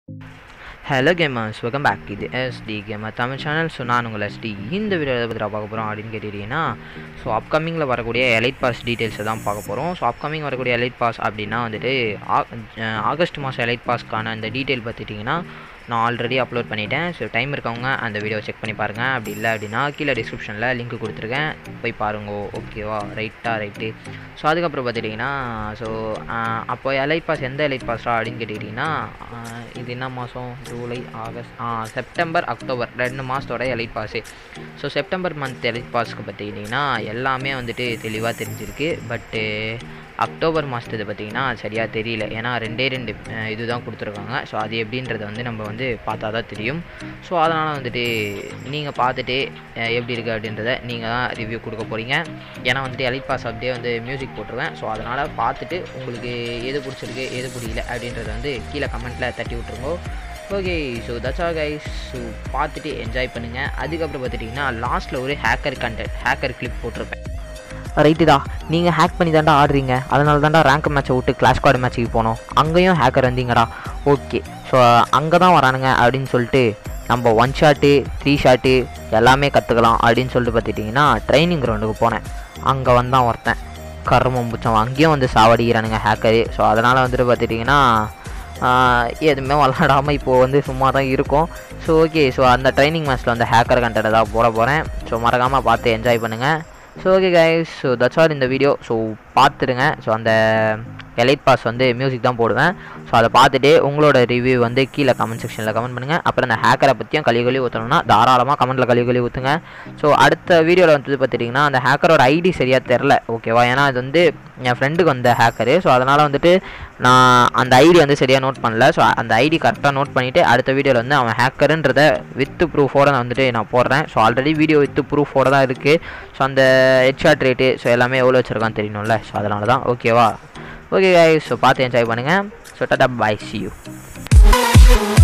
hello gamers welcome back இது SD gamer Tamil channel so நான் உங்கள் எஸ்டி இந்த வீடியோ எதை பற்றி பார்க்க போகிறோம் அப்படின்னு கேட்டுக்கிட்டிங்கன்னா ஸோ அப்கமிங்கில் வரக்கூடிய எலைட் பாஸ் டீட்டெயில்ஸை தான் பார்க்க போகிறோம் ஸோ அப்கமிங் வரக்கூடிய எலைட் பாஸ் அப்படின்னா வந்துட்டு ஆ- அஹ் ஆகஸ்ட் மாதம் எலைட் பாஸ்க்கான அந்த டீட்டெயில் பார்த்துட்டிங்கன்னா நான் ஆல்ரெடி அப்லோட் பண்ணிட்டேன் ஸோ டைம் இருக்கவங்க அந்த வீடியோ செக் பண்ணி பாருங்கள் அப்படி இல்லை அப்படின்னா கீழே டிஸ்கிரிப்ஷனில் லிங்க் கொடுத்துருக்கேன் போய் பாருங்க ஓகேவா ரைட்டா ரைட்டு ஸோ அதுக்கப்புறம் பார்த்துட்டிங்கன்னா ஸோ அப்போ எலைட் பாஸ் எந்த எலைட் பாஸ்டா அப்படின்னு கேட்டுக்கிட்டிங்கன்னா ஆஹ் இது என்ன மாதம் ஜூலை ஆகஸ்ட் ஆ செப்டம்பர் அக்டோபர் ரெண்டு மாதத்தோட elite pass so September month elite பாஸ்க்கு பார்த்துக்கிட்டிங்கன்னா எல்லாமே வந்துட்டு தெளிவாக தெரிஞ்சிருக்கு பட்டு அக்டோபர் மாதத்துக்கு பார்த்தீங்கன்னா சரியாக தெரியல ஏன்னா ரெண்டே ரெண்டு அஹ், இதுதான் கொடுத்துருக்காங்க ஸோ அது எப்படின்றத வந்து நம்ம வந்து பார்த்தா தான் தெரியும் ஸோ அதனால் வந்துட்டு நீங்கள் பார்த்துட்டு அஹ், எப்படி இருக்குது அப்படின்றத நீங்கள் தான் ரிவ்யூ கொடுக்க போகிறீங்க ஏன்னா வந்துட்டு எலைட் பாஸ் அப்படியே வந்து மியூசிக் போட்டுருவேன் ஸோ அதனால் பார்த்துட்டு உங்களுக்கு எது பிடிச்சிருக்கு எது பிடிக்கல அப்படின்றத வந்து கீழே கமெண்ட்டில் தட்டி விட்ருங்கோ okay so that's all guys so பார்த்துட்டு என்ஜாய் பண்ணுங்கள் அதுக்கப்புறம் பார்த்துட்டிங்கன்னா லாஸ்ட்டில் ஒரு ஹேக்கர் கண்டென்ட் ஹேக்கர் கிளிப் போட்டிருப்பேன் ரைட்டுடா நீங்கள் ஹேக் பண்ணி தாண்டா ஆடுறீங்க அதனால தாண்டா ரேங்க் மேட்சை விட்டு கிளாஷ் கார்டு மேட்ச்சுக்கு போனோம் அங்கேயும் ஹேக்கர் வந்தீங்கடா ஓகே ஸோ அங்கே தான் வரானுங்க அப்படின்னு சொல்லிட்டு நம்ம ஒன் ஷாட்டு த்ரீ ஷாட்டு எல்லாமே கற்றுக்கலாம் அப்படின்னு சொல்லிட்டு பார்த்துட்டிங்கன்னா ட்ரைனிங் கிரவுண்டுக்கு போனேன் அங்கே வந்தான் ஒருத்தன் கர்மம் புச்சம் அங்கேயும் வந்து சாவடிக்கிறானுங்க ஹேக்கரு ஸோ அதனால் வந்துட்டு பார்த்துட்டிங்கன்னா ஆஹ் எதுவுமே விளாடாமல் இப்போது வந்து சும்மா தான் இருக்கும் ஸோ ஓகே ஸோ அந்த ட்ரைனிங் மேட்ச்சில் வந்து ஹேக்கர் கண்டென்ட் தான் போட போகிறேன் ஸோ மறக்காமல் பார்த்து என்ஜாய் பண்ணுங்கள் so okay guys so that's all இந்த வீடியோ ஸோ பார்த்துடுங்க ஸோ அந்த எலைட் பாஸ் வந்து மியூசிக் தான் போடுவேன் ஸோ அதை பார்த்துட்டு உங்களோட ரிவ்யூ வந்து கீழே கமெண்ட் செக்ஷனில் கமெண்ட் பண்ணுங்கள் அப்புறம் இந்த ஹேக்கரை பற்றியும் கழுவி கழுவி ஊற்றணும்னா தாராளமாக கமெண்ட்டில் கழுவி கழுவி ஊற்றுங்க ஸோ அடுத்த வீடியோவில் வந்து பார்த்துட்டிங்கன்னா அந்த ஹேக்கரோட ஐடி சரியாக தெரில ஓகேவா ஏன்னா இது வந்து என் ஃப்ரெண்டுக்கு வந்த ஹேக்கரு ஸோ அதனால் வந்துட்டு நான் அந்த ஐடி வந்து சரியாக நோட் பண்ணல ஸோ அந்த ஐடி கரெக்டாக நோட் பண்ணிவிட்டு அடுத்த வீடியோவில் வந்து அவன் ஹேக்கருன்றத வித்து ப்ரூஃபோட நான் வந்துட்டு நான் போடுறேன் ஸோ ஆல்ரெடி வீடியோ வித்து ப்ரூஃபோட தான் இருக்குது ஸோ அந்த ஹெட்ஷாட் ரேட்டு ஸோ எல்லாமே எவ்வளோ வச்சுருக்கான்னு தெரியணும்ல ஸோ அதனால தான் ஓகேவா ஓகே ஸோ பார்த்து என்ஜாய் பண்ணுங்கள் so tata bye see you